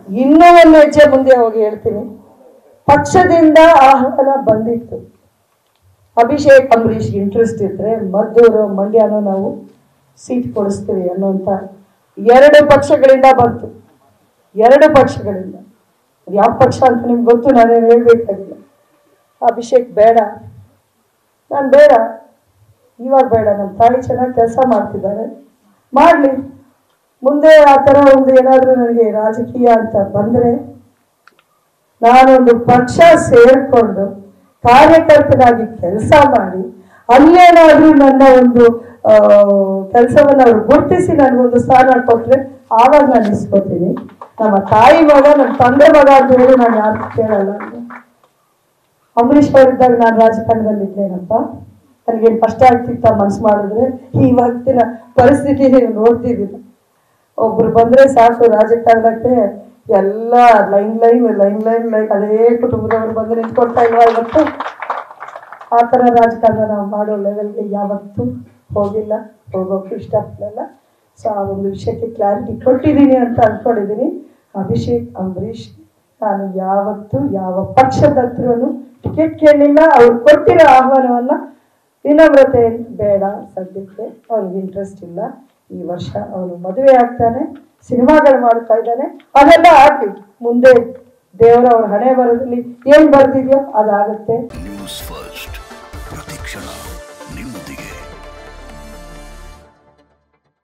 ಇನ್ನೂ ಒಂದು ಹೆಜ್ಜೆ ಮುಂದೆ ಹೋಗಿ ಹೇಳ್ತೀನಿ ಪಕ್ಷದಿಂದ ಆಹ್ವಾನ ಬಂದಿತ್ತು ಅಭಿಷೇಕ್ ಅಂಬರೀಷ್ಗೆ ಇಂಟ್ರೆಸ್ಟ್ ಇದ್ರೆ ಮದ್ದೂರು ಮಂಡ್ಯನೂ ನಾವು ಸೀಟ್ ಕೊಡಿಸ್ತೀವಿ ಅನ್ನೋಂಥ ಎರಡು ಪಕ್ಷಗಳಿಂದ ಬಂತು ಎರಡು ಪಕ್ಷಗಳಿಂದ ಅದು ಯಾವ ಪಕ್ಷ ಅಂತ ನಿಮ್ಗೆ ಗೊತ್ತು ನಾನೇನು ಹೇಳ್ಬೇಕಾಗಿಲ್ಲ ಅಭಿಷೇಕ್ ಬೇಡ ನಾನು ಬೇಡ ಇವಾಗ ಬೇಡ ನಮ್ಮ ತಾಯಿ ಚೆನ್ನಾಗಿ ಕೆಲಸ ಮಾಡ್ತಿದ್ದಾರೆ ಮಾಡಲಿ ಮುಂದೆ ಆ ಥರ ಒಂದು ಏನಾದರೂ ನನಗೆ ರಾಜಕೀಯ ಅಂತ ಬಂದರೆ ನಾನೊಂದು ಪಕ್ಷ ಸೇರಿಕೊಂಡು ಕಾರ್ಯಕರ್ತನಾಗಿ ಕೆಲಸ ಮಾಡಿ ಅಲ್ಲೇನಾದ್ರೂ ನನ್ನ ಒಂದು ಕೆಲಸವನ್ನು ಅವ್ರು ಗುರುತಿಸಿ ನನಗೊಂದು ಸ್ಥಾನ ಕೊಟ್ಟರೆ ಆವಾಗ ನಾನು ಇಸ್ಕೋತೀನಿ ನಮ್ಮ ತಾಯಿ ಮಗ ನನ್ನ ತಂದೆ ಮಗ ಅಂತ ಹೇಳಿ ನಾನು ಯಾರು ಕೇಳಲ್ಲ ಅಂಬರೀಷ್ ಅವರಿದ್ದಾಗ ನಾನು ರಾಜಕಾರಣದಲ್ಲಿ ಇದ್ದೇನಪ್ಪ ನನಗೇನು ಕಷ್ಟ ಆಗ್ತಿತ್ತ ಮನ್ಸು ಮಾಡಿದ್ರೆ ಇವತ್ತಿನ ಪರಿಸ್ಥಿತಿ ನೀವು ನೋಡ್ತಿದ್ದೀರ ಒಬ್ರು ಬಂದ್ರೆ ಸಾಕು ರಾಜಕಾರಣಕ್ಕೆ ಎಲ್ಲ line line line line line ಅದೇ ಕುಟುಂಬದವ್ರು ಬಂದು ನಿಂತ್ಕೊಳ್ತಾ ಇಲ್ವಾ ಇವತ್ತು ಆ ಥರ ರಾಜಕಾರಣ ನಾವು ಮಾಡೋ ಲೆವೆಲ್ಗೆ ಯಾವತ್ತೂ ಹೋಗಿಲ್ಲ ಹೋಗೋಕ್ಕೂ ಇಷ್ಟಪಡಲ್ಲ ಸೊ ಆ ಒಂದು ವಿಷಯಕ್ಕೆ ಕ್ಲಾರಿಟಿ ಕೊಟ್ಟಿದ್ದೀನಿ ಅಂತ ಅಂದ್ಕೊಂಡಿದ್ದೀನಿ ಅಭಿಷೇಕ್ ಅಂಬರೀಷ್ ನಾನು ಯಾವತ್ತೂ ಯಾವ ಪಕ್ಷದ ಹತ್ರನೂ ಟಿಕೆಟ್ ಕೇಳಲಿಲ್ಲ ಅವ್ರು ಕೊಟ್ಟಿರೋ ಆಹ್ವಾನವನ್ನ ವಿನಮ್ರತೆ ಬೇಡ ಸದ್ಯಕ್ಕೆ ಅವ್ನಿಗೆ ಇಂಟ್ರೆಸ್ಟ್ ಇಲ್ಲ ಈ ವರ್ಷ ಅವನು ಮದುವೆ ಆಗ್ತಾನೆ ಸಿನಿಮಾಗಳು ಮಾಡ್ತಾ ಇದ್ದಾನೆ ಅದೆಲ್ಲ ಆಗಲಿ ಮುಂದೆ ದೇವರ ಅವ್ರ ಹಣೆ ಬರೋದ್ರಲ್ಲಿ ಏನು ಬರ್ದಿದೆಯೋ ಅದಾಗುತ್ತೆ ನ್ಯೂಸ್ ಫಸ್ಟ್